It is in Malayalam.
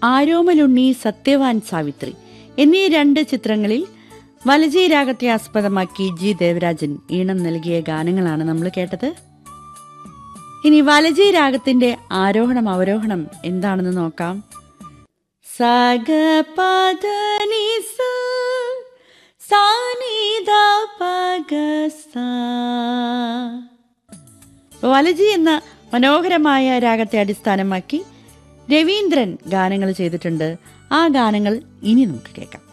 ആരോമലുണ്ണി സത്യവാൻ സാവിത്രി എന്നീ രണ്ട് ചിത്രങ്ങളിൽ വലജി രാഗത്തെ ആസ്പദമാക്കി ജി ദേവരാജൻ ഈണം നൽകിയ ഗാനങ്ങളാണ് നമ്മൾ കേട്ടത് ഇനി വലജി രാഗത്തിന്റെ ആരോഹണം അവരോഹണം എന്താണെന്ന് നോക്കാം സഗ പദ നി സ സാ നി ധ പ ഗ സ. വലജി എന്ന മനോഹരമായ രാഗത്തെ അടിസ്ഥാനമാക്കി രവീന്ദ്രൻ ഗാനങ്ങൾ ചെയ്തിട്ടുണ്ട് ആ ഗാനങ്ങൾ ഇനി നമുക്ക് കേൾക്കാം